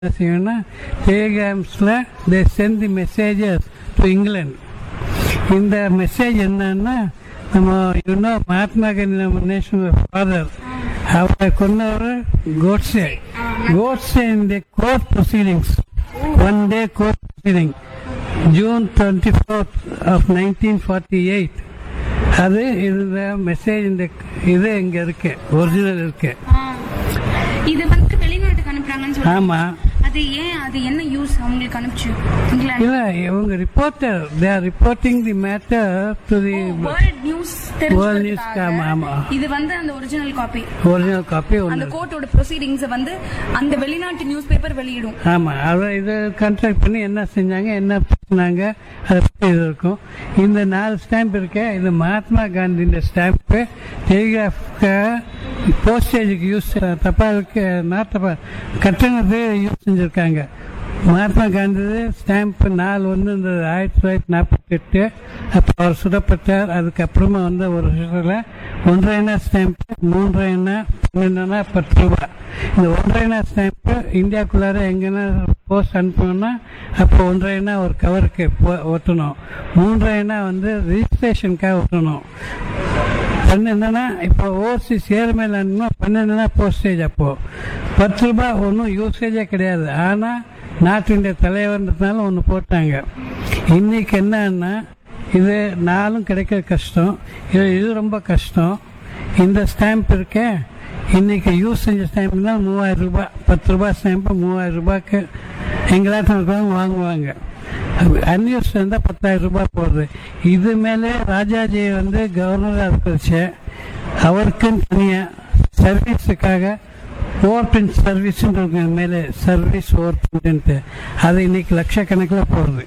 என்ன செய்யணும்னா டெலிகிராம்ஸில் they sent the messages to England இந்த மெசேஜ் என்னன்னா நம்ம இன்னும் மகாத்மா காந்தி நம்ம நேஷனல் ஃபாதர் அவரை கொண்டவர் கோட்ஸே கோட்ஸே இந்த court proceedings one day court proceeding June twenty fourth of nineteen forty eight அது இந்த மெசேஜ் இந்த இது இங்க இருக்கு ஒரிஜினல் இருக்கு ஆ. இது வந்து வெளிநாட்டுக்கு அனுப்புறாங்கன்னு சொல்றாங்க ஆமா அது ஏன் அது என்ன யூஸ் அவங்களுக்கு அனுப்பிச்சு இங்கிலாந்து இல்ல இவங்க reporter they are reporting the matter to the world news World news, ஆமா, ஆமா. இது வந்து அந்த ஒரிஜினல் காப்பி ஒரிஜினல் காப்பி அந்த ஒன்று கோர்ட்டோட ப்ரொசீடிங்ஸ் வந்து அந்த வெளிநாட்டு நியூஸ் பேப்பர் வெளியிடும் ஆமா அவர் இதை கான்ட்ராக்ட் பண்ணி என்ன செஞ்சாங்க என்ன பேசினாங்க அதை பத்தி இது இருக்கும் இந்த நாலு ஸ்டாம்ப் இருக்கு இது மகாத்மா காந்தி இந்த ஸ்டாம்ப்பு டெலிகிராஃப்க்கு போஸ்டேஜுக்கு யூஸ் தபாலுக்கு நாட் தபால் கட்டணத்துக்கு யூஸ் செஞ்சிருக்காங்க மகாத்மா காந்தி ஸ்டாம்ப் நாலு ஒன்று இந்த ஆயிரத்தி தொள்ளாயிரத்தி நாற்பத்தி எட்டு அப்போ அவர் சுடப்பட்டார் அதுக்கப்புறமா வந்த ஒரு வருஷத்தில் ஒன்றரை அண்ணா ஸ்டாம்ப் மூன்றரை அண்ணா பன்னெண்டுனா பத்து ரூபாய் இந்த ஒன்றரை அண்ணா ஸ்டாம்ப் இந்தியாக்குள்ளார எங்கன்னா போஸ்ட் அனுப்பணும்னா அப்போ ஒன்றரை அண்ணா ஒரு கவருக்கு போ- ஒட்டணும் மூன்றரை அண்ணா வந்து ரிஜிஸ்ட்ரேஷனுக்காக ஒட்டணும் பன்னெண்டுனா இப்போ ஓவர்சீஸ் ஏர்மேல் அனுப்பினா பன்னெண்டுனா போஸ்டேஜ் அப்போ பத்து ரூபாய் ஒன்றும் யூசேஜே கிடையாது ஆனால் நாட்டினுடைய தலைவர்ன்றதுனால ஒன்று போட்டாங்க இன்னைக்கு என்னன்னா இது நாளும் கிடைக்க கஷ்டம் இது இது ரொம்ப கஷ்டம் இந்த ஸ்டாம்ப் இருக்கே இன்னைக்கு யூஸ் செஞ்ச ஸ்டாம்ப்னா மூவாயிரம் ரூபாய் பத்து ரூபாய் ஸ்டாம்ப்பு மூவாயிரம் ரூபாய்க்கு எங்களாட்டம் இருக்கிறவங்க வாங்குவாங்க அன்யூஸ் இருந்தால் பத்தாயிரம் ரூபாய் போடுது இது மேலே ராஜாஜி வந்து கவர்னராக இருக்கிறச்சு அவருக்குன்னு தனியாக சர்வீஸுக்காக ஓவர் பிரிண்ட் சர்வீஸ்ன்றது மேலே சர்வீஸ் ஓவர் பிரிண்ட்டு அது இன்னைக்கு லட்சக்கணக்கில் போடுது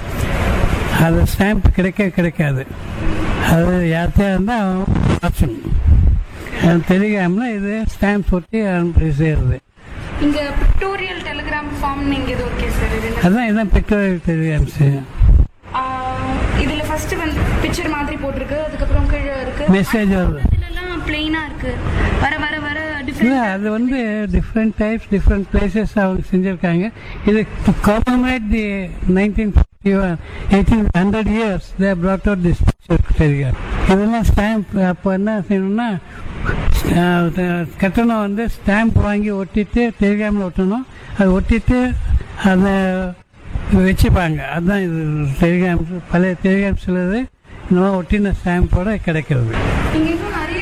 அது ஸ்டாம்ப் கிடைக்க கிடைக்காது அது யார்கிட்டயா இருந்தால் அவன் வாட்சணும் அது தெரியாமல இது ஸ்டாம்ப் ஒட்டி அனுப்பி சேருது இங்க பிக்டோரியல் டெலிகிராம் ஃபார்ம் நீங்க இது ஓகே சார் இது என்ன? அதான் இதான் பெட்ரோல் தெரியாம ஆ, இதுல ஃபர்ஸ்ட் வந்து பிக்சர் மாதிரி போட்டிருக்கு அதுக்கப்புறம் கீழே இருக்கு மெசேஜ் வருது இதுலலாம் பிளெயினா இருக்கு வர வர வர இல்லை டிஃபரெண்ட் அது வந்து டிஃப்ரெண்ட் டைப்ஸ் டிஃப்ரெண்ட் பிளேசஸ் அவங்க செஞ்சுருக்காங்க இது government the nineteen fifty one eighteen hundred years they brought out this picture தெரியும் இதெல்லாம் ஸ்டாம்ப் அப்போ என்ன செய்யணும்னா அஹ், த- கட்டணம் வந்து ஸ்டாம்ப் வாங்கி ஒட்டிட்டு டெலிகிராமில் ஒட்டணும் அது ஒட்டிட்டு அதை வச்சுப்பாங்க அதுதான் இது டெலிகிராம் பழைய டெலிகிராம் சிலது இந்த மாதிரி ஒட்டின ஸ்டாம்போட கிடைக்கிறது இங்க இன்னும் நிறைய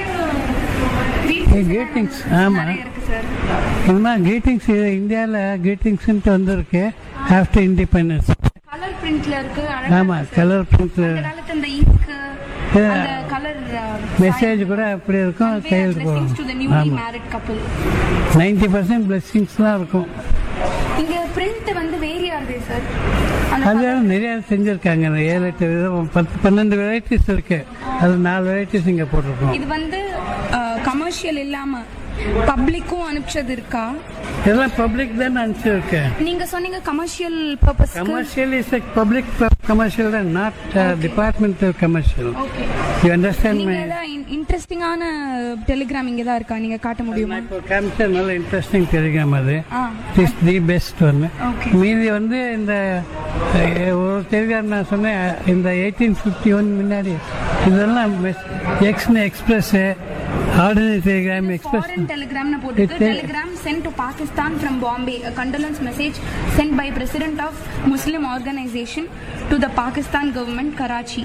greetings, ஆமா. நிறைய இருக்கு சார் இது மாதிரி கிரீட்டிங்ஸ் இந்தியாவில் கிரீட்டிங்ஸ்ன்ட்டு வந்திருக்கு ஆஃப்டர் இண்டிபெண்டன்ஸ் கலர் பிரிண்ட்ல இருக்கு அழகா ஆமாம் இருக்கு sir. கலர் பிரிண்ட் அந்த காலத்து அந்த இங்க் Yeah. அந்த கலர் மெசேஜ் கூட அப்படி இருக்கும் கையெழுத்து blessings to the போகணும் newly ஆமாம் married couple ninety percent blessings தான் இருக்கும் இங்க பிரிண்ட் வந்து வேரி ஆகுது சார் அந்த அது நிறைய செஞ்சுருக்காங்க அந்த ஏழு எட்டு விதம் பத்து பன்னெண்டு வெரைட்டிஸ் இருக்கு அது நாலு வெரைட்டிஸ் இங்கே போட்டிருக்கோம் இது வந்து கமர்ஷியல் இல்லாம பப்ளிக்கும் அனுப்பிச்சது இருக்கா இதெல்லாம் பப்ளிக் தான் அனுப்பிச்சிருக்கேன் நீங்க சொன்னீங்க commercial purpose commercial is public commercial தான் not departmental commercial okay you understand நீங்க மை ஏதாவது இன்ட்ரெஸ்டிங்கான டெலிகிராம் இங்க தான் இருக்கா நீங்க காட்ட முடியுமா இப்போ காமிச்சா நல்ல இன்ட்ரெஸ்டிங் டெலிகிராம் அது ஆ இஸ் தி பெஸ்ட் ஒன்று ஓகே மீதி வந்து இந்த அஹ், ஒரு டெலிகிராம் நான் சொன்னேன் இந்த எயிட்டீன் ஃபிஃப்டி ஒன் முன்னாடி இதெல்லாம் எக்ஸ்னு express ordinary telegram express foreign டெலிகிராம்னு போட்டுருக்கு It- telegram sent to Pakistan from Bombay a condolence message sent by president of muslim organization to the pakistan government karachi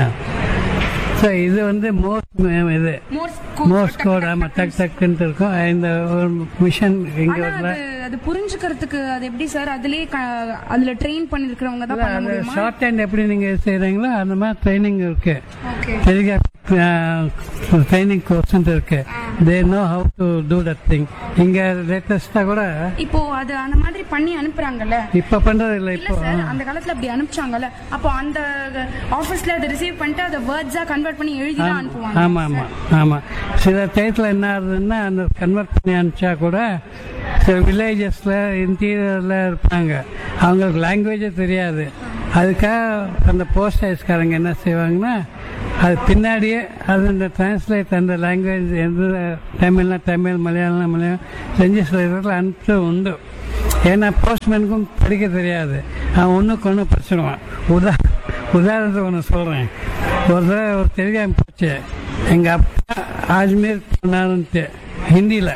so இது வந்து மோஸ்ட் இது மோர்ஸ் மோஸ்ட் கோட் ஆமாம் டக் டக்குன்ட்டு இருக்கும் இந்த ஒரு மிஷன் இங்கே ஆனா வரல அது அது புரிஞ்சுக்கிறதுக்கு அது எப்படி சார் அதுலயே க- அதுல ட்ரெயின் பண்ணிருக்கிறவங்க தான் பண்ண அது முடியுமா ஷார்ட் ஹேண்ட் எப்படி நீங்கள் செய்கிறீங்களோ அந்த மாதிரி ட்ரைனிங் இருக்கு ஓகே டெலிகிராம் ட்ரைனிங் கோர்ஸ் இருக்கு they know how to do that thing இங்கே லேட்டஸ்ட்டாக கூட இப்போ அது அந்த மாதிரி பண்ணி அனுப்புறாங்கல்ல இப்போ பண்ணுறது இல்லை இல்ல இப்போ சார் அந்த காலத்துல அப்படி அனுப்பிச்சாங்கல்ல அப்போ அந்த ஆபீஸ்ல அதை ரிசீவ் பண்ணிட்டு அதை வேர்ட்ஸா கன்வெர்ட் பண்ணி எழுதி தான் அனுப்புவாங்க ஆமாம் ஆமாம் ஆமாம் சில டயத்தில் என்ன ஆகுதுன்னா அந்த கன்வெர்ட் பண்ணி அனுப்பிச்சா கூட சில வில்லேஜஸில் இன்டீரியரில் இருப்பாங்க அவங்களுக்கு லாங்குவேஜே தெரியாது அதுக்காக அந்த போஸ்ட் ஆஃபீஸ்காரங்க என்ன செய்வாங்கன்னா அது பின்னாடியே அது இந்த டிரான்ஸ்லேட் அந்த லாங்குவேஜ் எந்த தமிழ்னா தமிழ் மலையாளம்னா மலையாளம் செஞ்சு சில இடத்துல அனுப்பிச்சு உண்டு ஏன்னா போஸ்ட்மேனுக்கும் படிக்க தெரியாது அவன் ஒன்றுக்கு ஒன்று பிரச்சனைவான் உதா உதாரணத்துக்கு ஒன்று சொல்கிறேன் ஒரு தடவை ஒரு தெரியாம போச்சு எங்கள் அப்பா ஆஜ்மீர் போனாருன்ட்டு ஹிந்தியில்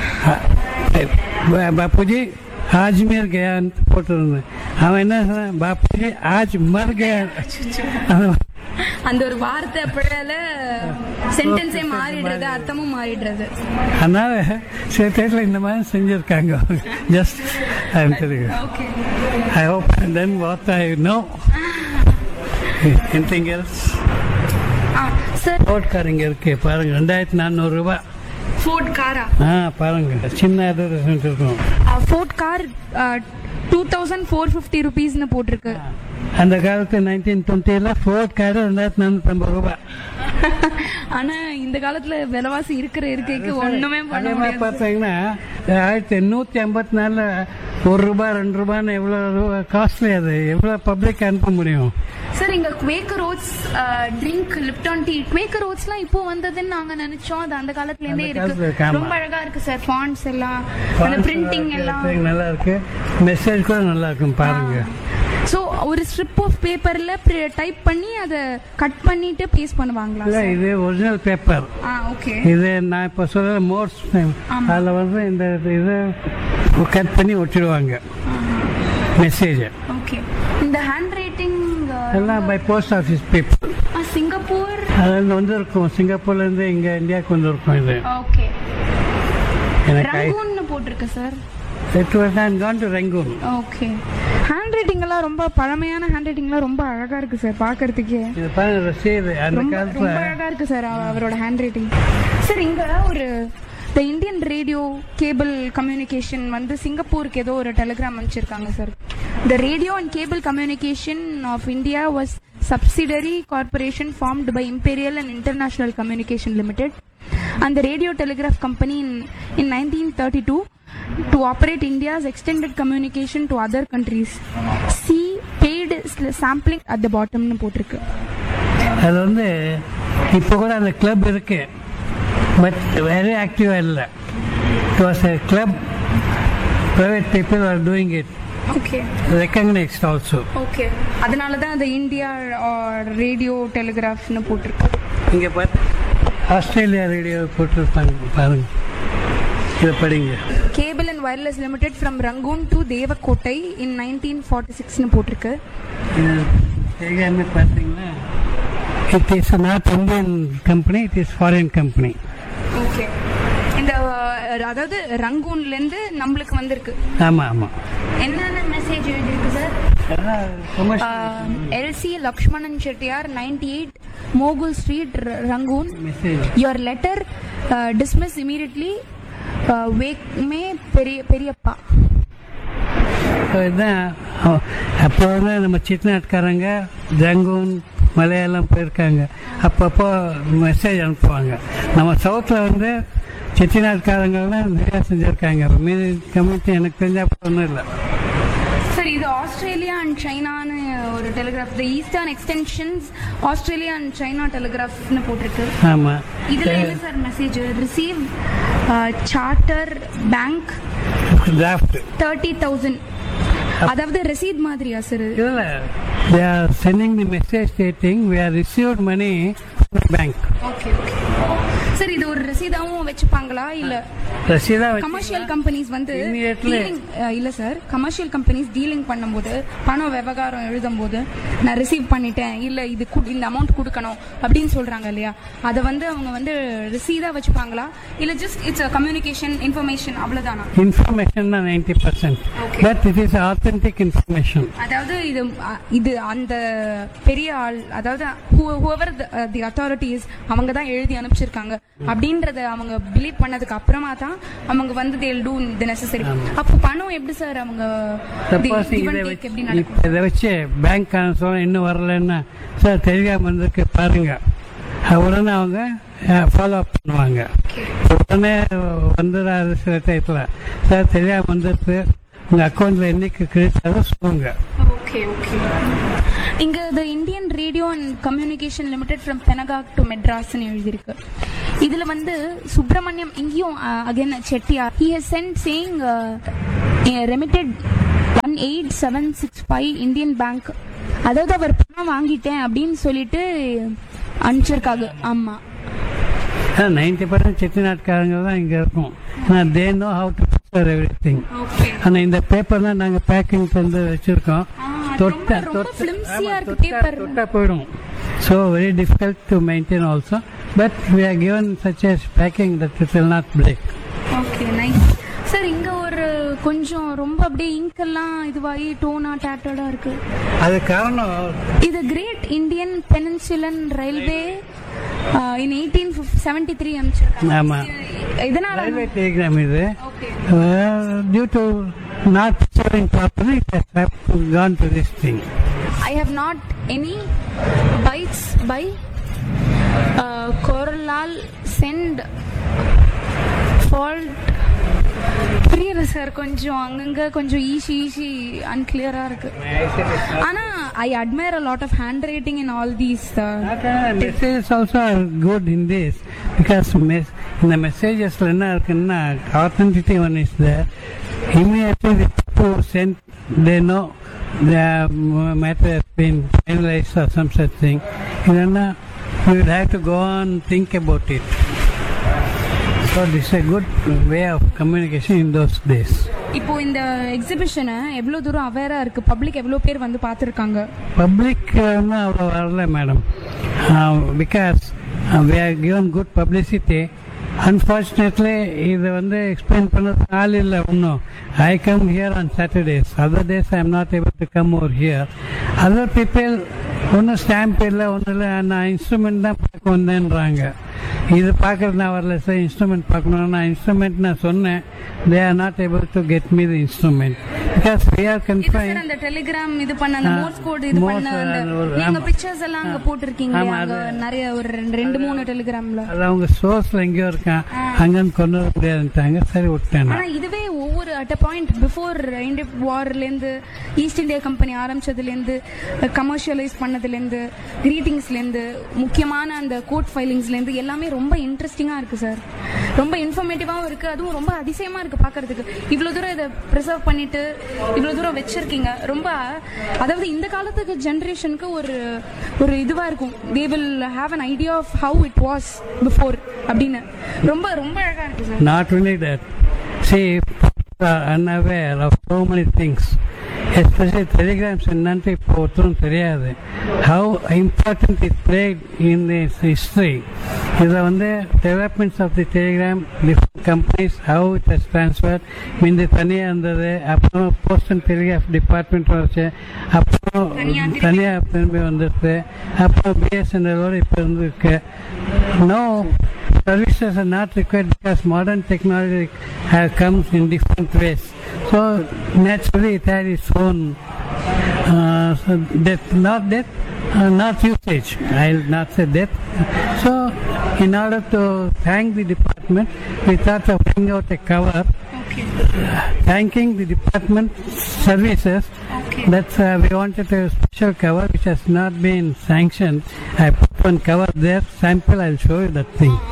பாப்புஜி ஆஜ்மீர் கயான்னு போட்டிருந்தேன் அவன் என்ன சொன்னான் பாப்புஜி ஆஜ் மர் கயா அவன் அந்த ஒரு வார்த்தை அப்படியால சென்டென்ஸே மாறிடுறது அர்த்தமும் மாறிடுறது அதனால சில தேட்டில் இந்த மாதிரி செஞ்சுருக்காங்க ஜஸ்ட் ஐ தெரியும் okay I hope and then what I know. Anything else? Sir road இங்க இருக்கு பாருங்க ரெண்டாயிரத்தி நானூறு ரூபாய் ஃபோர்ட் காரா ஆ பாருங்க சின்ன அட்வர்டைஸ்மெண்ட் இருக்கும் Ford car two thousand four fifty ருபீஸ்னு போட்டிருக்கு அந்த காலத்து நைன்டீன் டுவெண்ட்டியில் ஃபோர்ட் கார் ரெண்டாயிரத்தி நானூற்றி ஐம்பது ரூபாய் ஆனா இந்த காலத்துல விலைவாசி இருக்கிற இருக்கைக்கு ஒண்ணுமே பண்ண அதே மாதிரி முடியாது பார்த்தீங்கன்னா ஆயிரத்தி எண்ணூற்றி ஐம்பத்தி நாலில் ஒரு ரூபாய் ரெண்டு ரூபான்னு எவ்வளோ காஸ்ட்லி அது எவ்வளோ பப்ளிக் அனுப்ப முடியும் சார் இங்க Quaker oats drink Lipton tea Quaker ஓட்ஸ்லாம் இப்போ வந்ததுன்னு நாங்க நினைச்சோம் அது அந்த காலத்துல இருந்தே அந்த காலத்துல இருக்கு இருக்கு, ஆமா. ரொம்ப அழகா இருக்கு சார் ஃபாண்ட்ஸ் எல்லாம் அந்த பிரிண்டிங் எல்லாம் நல்லா இருக்கு மெசேஜ் கூட நல்லா இருக்கும் பாருங்க சோ ஒரு ஸ்ட்ரிப் ஆஃப் பேப்பர்ல டைப் பண்ணி அதை கட் பண்ணிட்டு பேஸ்ட் பண்ணுவாங்களா இல்ல இது ஒரிஜினல் பேப்பர் ஆ ஓகே இது நான் இப்போ சொல்ற மோட்ஸ் ஆமா. அதில் வந்து இந்த இது கட் பண்ணி ஒட்டிடுவாங்க மெசேஜ் ஓகே இந்த ஹேண்ட் ரைட்டிங் எல்லாம் by post office people Singapore அது வந்து வந்திருக்கும் சிங்கப்பூர்லேருந்து இங்கே இந்தியாவுக்கு வந்திருக்கும் இது ஓகே எனக்கு ரங்கூன்னு போட்டிருக்கு சார் இட் வாஸ் நான் gone to Rangoon okay handwriting எல்லாம் ரொம்ப பழமையான ஹேண்ட் ரைட்டிங்லாம் ரொம்ப அழகா இருக்கு சார் பார்க்கறதுக்கே இது பாருங்க ரசீது அந்த ரொம்ப ரொம்ப காலத்தில் அழகா இருக்கு சார் அவரோட ஹேண்ட் ரைட்டிங் சார் இங்க ஒரு the Indian radio cable communication வந்து சிங்கப்பூருக்கு ஏதோ ஒரு டெலிகிராம் அனுப்பிச்சிருக்காங்க sir the radio and cable communication of India was subsidiary corporation formed by imperial and international communication limited and the radio telegraph company in, in 1932 to operate India's extended communication to other countries. See paid sl- sampling at the bottom னு போட்டிருக்கு அது வந்து இப்போ கூட அந்த club இருக்கு but very ஆக்டிவாக இல்லை it was a club private people are doing it okay recognised also okay அதனால தான் அந்த இந்தியா ரேடியோ டெலிகிராஃப்னு போட்டிருக்கு இங்கே பார்த்து ஆஸ்திரேலியா ரேடியோ போட்டிருப்பாங்க பாருங்க இதை படிங்க cable and wireless limited from Rangoon to Devakottai in nineteen forty சிக்ஸ்னு போட்டிருக்கு இது தெரியாம பார்த்தீங்கன்னா it is not Indian company it is foreign company okay இந்த அஹ், அதாவது ரங்கூன்லேருந்து நம்மளுக்கு வந்திருக்கு ஆமாம் ஆமாம் என்னென்ன மெசேஜ் எழுதியிருக்கு sir LC Lakshmanan Chettiar ninety eight Mogul street Rangoon message your letter dismiss immediately wake may பெரிய பெரியப்பா இதுதான் அப்போ வந்து நம்ம சித்தநாட்காரங்க ஜங்கூன் மலையாளம் போயிருக்காங்க அப்பப்போ மெசேஜ் அனுப்புவாங்க நம்ம சவுத்தில் வந்து செட்டிநாட்காரங்கள்லாம் நிறையா செஞ்சுருக்காங்க மீதி கம்யூனிட்டி எனக்கு தெரிஞ்ச ஒன்றும் இல்லை சார் இது ஆஸ்திரேலியா அண்ட் சைனான்னு ஒரு telegraph the eastern extensions Australia and China டெலிகிராஃப்னு போட்டிருக்கு ஆமாம் இதுல என்ன sir message receive charter bank draft thirty thousand அதாவது ரசீத் மாதிரியா சார் இல்லை they are sending the message stating we have received money from the bank okay okay sir இது ஒரு ரசீதாவும் வச்சுப்பாங்களா இல்ல ரசீதா வச்சு கமர்ஷியல் கம்பெனிஸ் வந்து Immediately. dealing, அஹ், இல்ல சார் கமர்ஷியல் கம்பெனிஸ் டீலிங் பண்ணும்போது பணம் விவகாரம் எழுதும் போது நான் ரிசீவ் பண்ணிட்டேன் இல்ல இது கு- இந்த அமௌண்ட் கொடுக்கணும் அப்படின்னு சொல்றாங்க இல்லையா அதை வந்து அவங்க வந்து ரிசீதா வச்சுப்பாங்களா இல்ல ஜஸ்ட் இட்ஸ் கம்யூனிகேஷன் இன்ஃபர்மேஷன் அவ்வளவுதானா இன்ஃபர்மேஷன் தான் ninety percent Okay. But it is authentic information அதாவது இது அ, இது அந்த பெரிய ஆள் அதாவது ஹூவர் தி அத்தாரிட்டிஸ் அவங்க தான் எழுதி அனுப்பிச்சிருக்காங்க அப்படின்றத அவங்க பிலீவ் பண்ணதுக்கு அப்புறமா தான் அவங்க வந்து தேல் டூ தி நெசசரி அப்போ பணம் எப்படி சார் அவங்க the சப்போஸ் give and இதை take வச்சு எப்படி நடக்கும் இப்ப இதை வச்சு பேங்க் சொல்ல இன்னும் வரலன்னா சார் தெரியாம வந்திருக்கு பாருங்க உடனே அவங்க ஃபாலோ அப் பண்ணுவாங்க உடனே வந்துடாது சில டயத்தில் சார் தெரியாம வந்துருக்கு உங்க அக்கௌண்ட்ல என்னைக்கு கிரெடிட் ஆகும் சொல்லுங்க ஓகே ஓகே இங்க the Indian radio and communication limited from Bangkok to மெட்ராஸ்னு எழுதியிருக்கு இதுல வந்து சுப்பிரமணியம் இங்கேயும் again Chettiar he has sent saying remitted one eight seven six five Indian bank அதாவது அவர் பணம் வாங்கிட்டேன் அப்படின்னு சொல்லிட்டு அனுப்பிச்சிருக்காங்க ஆமா நைன்டி பர்சன்ட் செட்டிநாட்காரங்க தான் இங்கே இருக்கும் ஆனால் they know how to prepare everything okay ஆனால் இந்த பேப்பர்லாம் நாங்கள் பேக்கிங் பண்ணி வச்சுருக்கோம் தொட்ட ரொம்ப தொட்ட ஃபிலிம்சியா ஆமா, இருக்கு தொட்டா- பேப்பர் தொட்டா போயிடும் so very difficult to maintain also but we are given such as packing that it will not break okay nice sir இங்க ஒரு கொஞ்சம் ரொம்ப அப்படியே இங்க் எல்லாம் இதுவாகி டோனா டேட்டடா இருக்கு அது காரணம் இது great Indian peninsula railway in eighteen seventy three அமைச்சிருக்காங்க ஆமாம் இதனால ரயில்வே டெலிகிராம் இது okay due to not picturing properly it has gone to this thing I have not any bites by uh, Coralal send fault புரியல sir கொஞ்சம் அங்கங்க கொஞ்சம் easy easy அன்கிளியரா இருக்கு ஆனா I admire a lot of handwriting in all these messages also are good in this because இந்த மெசேஜஸ்ல என்ன இருக்குன்னா authenticity one is there immediately the people sent they know the matter has been finalise or some such thing இல்லைன்னா you will have to go on think about it so this a good way of communication in those days இப்போ இந்த எக்ஸிபிஷனை எவ்வளவு தூரம் அவேரா இருக்கு public எவ்வளவு பேர் வந்து பார்த்திருக்காங்க பப்ளிக் வந்து அவ்வளோ வரல madam because we are given good publicity unfortunately இதை வந்து எக்ஸ்பிளைன் பண்ணது ஆள் இல்லை ஒன்றும் I come here on Saturdays other days I am not able to come over here other people ஒன்றும் ஸ்டாம்ப் இல்லை ஒன்றும் இல்லை நான் இன்ஸ்ட்ருமெண்ட் தான் பார்க்க வந்தேன்றாங்க இது பார்க்கறது நான் வரல சார் இன்ஸ்ட்ருமெண்ட் பார்க்கணும் நான் இன்ஸ்ட்ருமெண்ட் நான் சொன்னேன் they are not able to get me the instrument because we are இது கன்ஃபைன் சார் அந்த டெலிகிராம் இது பண்ண அந்த ஆ, மோர்ஸ் கோட் இது Morse பண்ண அந்த அந்த ஒரு- நீங்க ஆமா. பிக்சர்ஸ் எல்லாம் அங்க போட்டிருக்கீங்க ஆமா, அங்க அது- நிறைய ஒரு ரெண்டு- ரெண்டு மூணு டெலிகிராம்ல அது அவங்க சோர்ஸ்ல எங்கேயோ இருக்கான் அங்கேருந்து கொண்டு வர முடியாதுன்ட்டாங்க சரி விட்டேன் ஆனா நான். இதுவே ஒவ்வொரு அட் அ பாயிண்ட் பிஃபோர் இந்திய வார்ல இருந்து ஈஸ்ட் இந்தியா கம்பெனி ஆரம்பிச்சதுல இருந்து கமர்ஷியலைஸ் பண்ணதுல இருந்து கிரீட்டிங்ஸ்ல இருந்து முக்கியமான அந்த கோர்ட் ஃபைலிங்ஸ்ல இருந்து எல்லாமே ரொம்ப இன்ட்ரெஸ்டிங்கா இருக்கு சார் ரொம்ப இன்ஃபர்மேட்டிவாவும் இருக்கு அதுவும் ரொம்ப அதிசயமா இருக்கு பாக்குறதுக்கு இவ்வளவு தூரம் இதை ப்ரிசர்வ் பண்ணிட்டு இவ்வளவு தூரம் வச்சிருக்கீங்க ரொம்ப அதாவது இந்த காலத்துக்கு ஜெனரேஷனுக்கு ஒரு ஒரு இதுவா இருக்கும் they will have an idea of how it was before அப்படின்னு ரொம்ப ரொம்ப அழகா இருக்கு sir Not only that, see, people are unaware of so many things. Especially telegrams என்னன்ட்டு இப்போ ஒருத்தரும் தெரியாது how important it played in this history இதில் வந்து developments of the telegram different companies how it has transfer முந்தி தனியாக இருந்தது அப்புறம் போஸ்ட் அண்ட் டெலிகிராஃப் டிபார்ட்மெண்ட் வந்துச்சு அப்புறம் தனியா திரும்பி- தனியாக திரும்பி வந்துருக்கு அப்புறம் பிஎஸ்என்எலோடு இப்போ இருந்திருக்கு no services are not required because modern technology has comes in different ways. So naturally it has its own uh, so death, not death, uh, not usage. I'll not say death. So in order to thank the department, we thought of bringing out a cover okay thanking the department services. Okay. That's uh, we wanted a special cover which has not been sanctioned. I put one cover there. Sample. I'll show you that thing.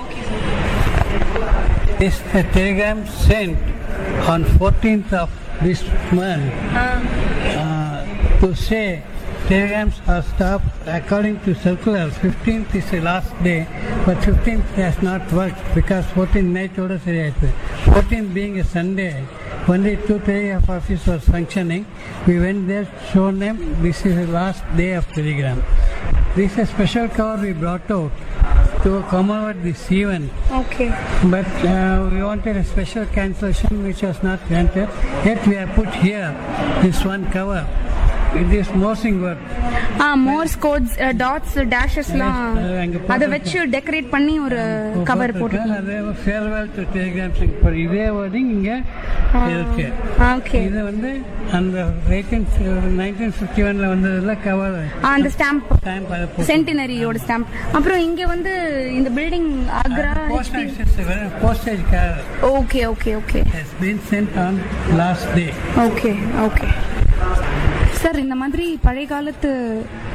This a telegram sent on 14th of this month uh, to say telegrams are stopped according to circulars. 15th is the last day, but 15th has not worked because 14th night order seriyaithu. 14th being a Sunday, only two telegraph office was functioning. We went there, shown them this is the last day of telegram. This is a special cover we brought out to commemorate this event. Okay But uh, we wanted a special cancellation which was not granted. Yet we have put here this one cover. It is Morsing word. Ah Morse codes dots டேஷஸ்லாம் Yes, அது அங்க அதை போட்டிருக்கு. வச்சு decorate பண்ணி ஒரு cover போட்டு அது ஃபேர்வெல் டு டெலிகிராம் இப்போ இதே வேர்டிங் இங்கே இருக்கு ஓகே இது வந்து அந்த எயிட்டீன் நைன்டீன் ஃபிஃப்டி ஒன்ல வந்ததுல கவர் அந்த ஸ்டாம்ப் ஸ்டாம்ப் அதை போட்டு சென்டினரியோட ஸ்டாம்ப் அப்புறம் இங்க வந்து இந்த building Agra post postage car okay okay okay has been sent on last day. Okay okay sir இந்த மாதிரி பழைய காலத்து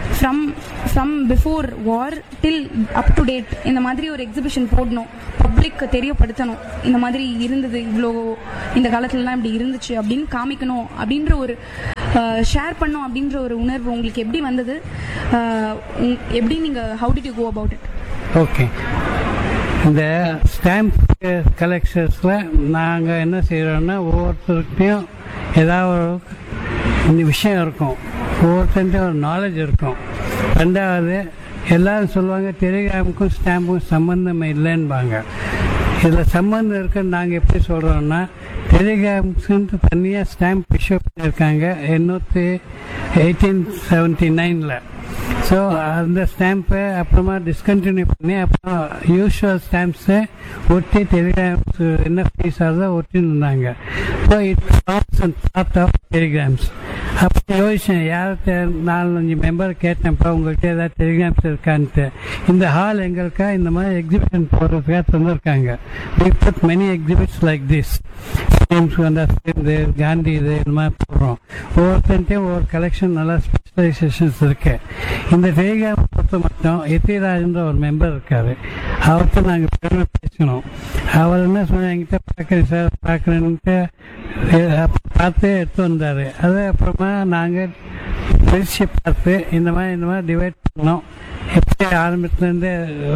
from from before war till up to date இந்த மாதிரி ஒரு எக்ஸிபிஷன் போடணும் பப்ளிக் தெரியப்படுத்தணும் இந்த மாதிரி இருந்தது இவ்வளோ இந்த காலத்துலலாம் இப்படி இருந்துச்சு அப்படின்னு காமிக்கணும் அப்படின்ற ஒரு ஷேர் பண்ணோம் அப்படின்ற ஒரு உணர்வு உங்களுக்கு எப்படி வந்தது அஹ், உங்- எப்படி நீங்கள் how did you go about it okay இந்த ஸ்டாம்ப் கலெக்ஷன்ஸில் நாங்கள் என்ன செய்கிறோன்னா ஒவ்வொருத்தருக்கிட்டையும் ஏதாவது ஒரு இந்த விஷயம் இருக்கும் ஒவ்வொருத்தர்கிட்டையும் ஒரு நாலேஜ் இருக்கும் ரெண்டாவது எல்லாரும் சொல்லுவாங்க டெலிகிராமுக்கும் ஸ்டாம்புக்கும் சம்மந்தம் இல்லைன்பாங்க இதில் சம்மந்தம் இருக்குன்னு நாங்கள் எப்படி சொல்கிறோன்னா டெலிகிராம்ஸுன்ட்டு தனியாக ஸ்டாம்ப் இஷ்யூ பண்ணியிருக்காங்க எண்ணூற்றி எயிட்டீன் செவன்ட்டி நைனில் ஸோ அந்த ஸ்டாம்பை அப்புறமா டிஸ்கண்டினியூ பண்ணி அப்புறம் யூஷுவல் ஸ்டாம்ப்ஸை ஒட்டி டெலிகிராம்ஸ் என்ன ஃபீஸ் ஆகுதோ ஒட்டி இருந்தாங்க so it forms and part of telegrams அப்போ யோசிச்சேன் யார்கிட்ட நாலஞ்சு மெம்பர் கேட்டேன்ப்பா உங்கள்கிட்ட ஏதாவது டெலிகிராம்ஸ் இருக்கான்ட்டு இந்த ஹால் எங்களுக்கா இந்த மாதிரி எக்ஸிபிஷன் போடுறதுக்காக தந்திருக்காங்க we put many exhibits like this films வந்து இது காந்தி இது இந்த மாதிரி போடுறோம் ஒவ்வொருத்தன்ட்டையும் ஒவ்வொரு கலெக்ஷன் நல்லா ஸ்பெஷலைசேஷன்ஸ் இருக்கு இந்த டெலிகிராம் பொறுத்த மட்டும் எத்திராஜன்ற ஒரு மெம்பர் இருக்காரு அவர்கிட்ட நாங்கள் பெருமை பேசணும் அவர் என்ன சொன்னார் என்கிட்ட பார்க்குறேன் சார் பார்க்குறேன்ட்டு பார்த்து எடுத்து வந்தார் அது அப்புறமா நாங்கள் பிரித்து பார்த்து இந்த மாதிரி இந்த மாதிரி டிவைட் பண்ணோம் எப்படி ஆரம்பத்துலேருந்து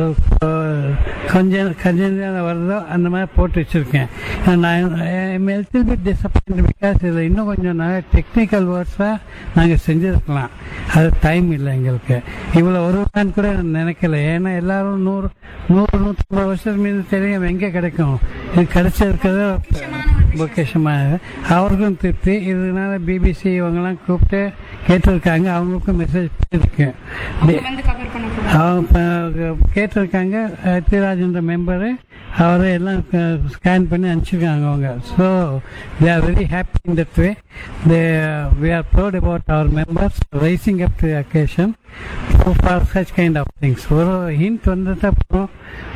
கொஞ்சம் கொஞ்சம் நேரம் வருதோ அந்த மாதிரி போட்டு வச்சுருக்கேன் நான் மெல்த்தில் பிட் டிசப்பாயிண்ட் பிகாஸ் இதில் இன்னும் கொஞ்சம் நிறைய டெக்னிக்கல் வேர்ட்ஸாக நாங்கள் செஞ்சுருக்கலாம் அது டைம் இல்லை எங்களுக்கு இவ்வளோ வருவான்னு கூட நான் நினைக்கல ஏன்னா எல்லாரும் நூறு நூறு நூற்றம்பது வருஷத்துக்கு மீது தெரியும் எங்கே கிடைக்கும் இது கிடைச்சிருக்கிறது பொக்கேஷமாக அவருக்கும் திருப்தி இதனால பிபிசி இவங்கெல்லாம் கூப்பிட்டு கேட்டிருக்காங்க அவங்களுக்கும் மெசேஜ் போயிருக்கு வந்து கவர் பண்ணக்கூடாது அவங்க கேட்டிருக்காங்க எத்திராஜன்ற மெம்பரு அவரை எல்லாம் ஸ்கேன் பண்ணி அனுப்பிச்சிருக்காங்க அவங்க so they are very happy in that way they we are proud about our members rising up to occasion for such kind of things ஒரு ஹிண்ட் வந்துட்டு அப்புறம்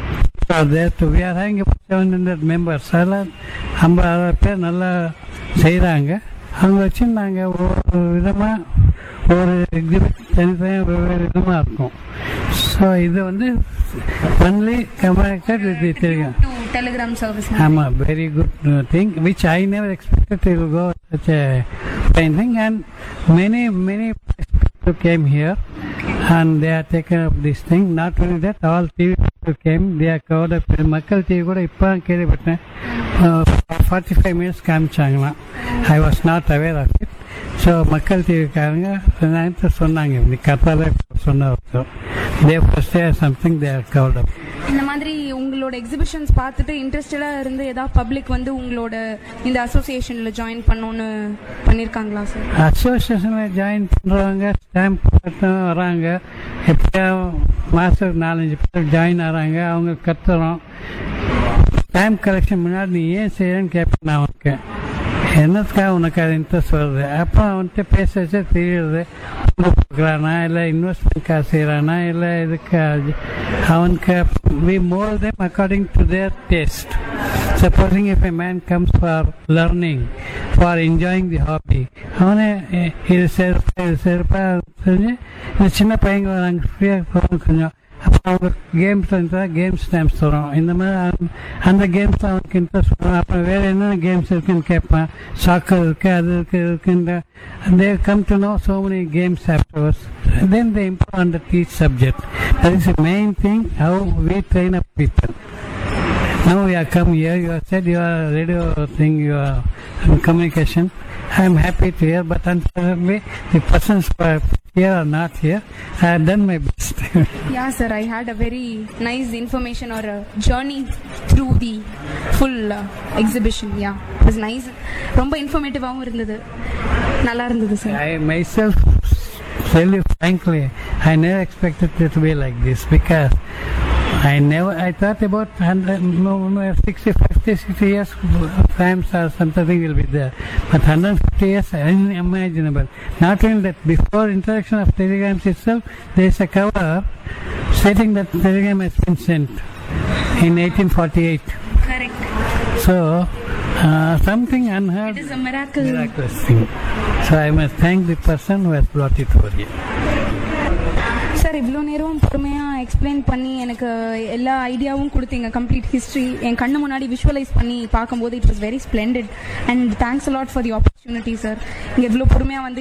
we are hang seven hundred members அதெல்லாம் ஐம்பது அறுபது பேர் நல்லா செய்கிறாங்க அவங்க வச்சு நாங்கள் ஒரு விதமாக ஒரு எக்ஸிபிட் தனித்தனியாக வெவ்வேறு விதமாக இருக்கும் ஸோ இது வந்து ஒன்லி கம்பேக்டட் வித் தெரியும் டு டெலிகிராம் சர்வீஸ் ஆமாம் very good thing which I never expected I'll go such a fine thing and many many people came here and they are taken up this thing. Not only that, all TV people came, they are covered up. மக்கள் TV கூட இப்போ கேள்விப்பட்டேன் forty five minutes காமிச்சாங்களாம் I was not aware of it so மக்கள் டிவிக்காரங்க நேரத்தை சொன்னாங்க இந்த கத்தால சொன்ன ஒருத்தர் they first something they are covered up இந்த மாதிரி உங்களோட எக்ஸிபிஷன்ஸ் பார்த்துட்டு இன்ட்ரெஸ்டடாக இருந்து ஏதாவது பப்ளிக் வந்து உங்களோட இந்த அசோசியேஷனில் ஜாயின் பண்ணணும்னு பண்ணியிருக்காங்களா சார் அசோசியேஷனில் ஜாயின் பண்ணுறவங்க ஸ்டாம்ப் கட்டணும் வராங்க எப்படியா மாதத்துக்கு நாலஞ்சு பேர் ஜாயின் ஆகிறாங்க அவங்க கத்துறோம் ஸ்டாம்ப் கலெக்ஷன் முன்னாடி நீ ஏன் செய்யறேன்னு கேட்பேன் நான் அவனுக்கு என்னத்துக்காக உனக்கு அது இன்ட்ரெஸ்ட் வருது அப்போ அவன்கிட்ட பேச வச்சா தெரியுது கொடுக்குறானா இல்லை இன்வெஸ்ட்மெண்ட்காக செய்கிறானா இல்லை இதுக்கு அது- அவனுக்கு we mould them according to their taste supposing if a man comes for learning for enjoying the hobby அவனே இ- இது செருப்பா இது செருப்பா தெரிஞ்சு இந்த சின்ன பையங்க நாங்கள் ஃப்ரீயாக போகிறோம் கொஞ்சம் அப்போ அவங்க கேம்ஸ் இருந்தால் கேம்ஸ் டைம்ஸ் தரோம் இந்த மாதிரி அந்த- அந்த கேம்ஸ் அவனுக்கு இன்ட்ரெஸ்ட் வரும் அப்புறம் வேறு என்னென்ன கேம்ஸ் இருக்குன்னு கேட்பான் சாக்கர் இருக்கு அது இருக்கு இது இருக்குன்ற they come to know so many games afterwards then they improve on the teach subject that is main thing how we train up people Now you have come here, you have said your radio thing, your communication. I am happy to hear, but unfortunately, the persons who are here are not here. I have done my best. Yeah, sir. I had a very nice information or a journey through the full uh, exhibition. Yeah, it was nice. ரொம்ப இன்ஃபர்மேட்டிவாகவும் இருந்தது நல்லா இருந்தது sir I myself, tell you frankly, I never expected it to be like this because I never, I thought about 100, no, no, 60, 50, 60 years times or something will be there. But 150 years, unimaginable. Not only that, before introduction of telegrams itself, there is a cover stating that telegram has been sent in 1848. Correct So, uh, something unheard it is a miracle miraculous thing. So I must thank the person who has brought it over here. நேரம் பொறுமையாக explain பண்ணி எனக்கு எல்லா ஐடியாவும் கொடுத்தீங்க complete history என் கண்ணு முன்னாடி visualise பண்ணி பார்க்கும்போது it was very splendid and thanks a lot for the opportunity sir இங்கே இவ்வளோ பொறுமையாக வந்து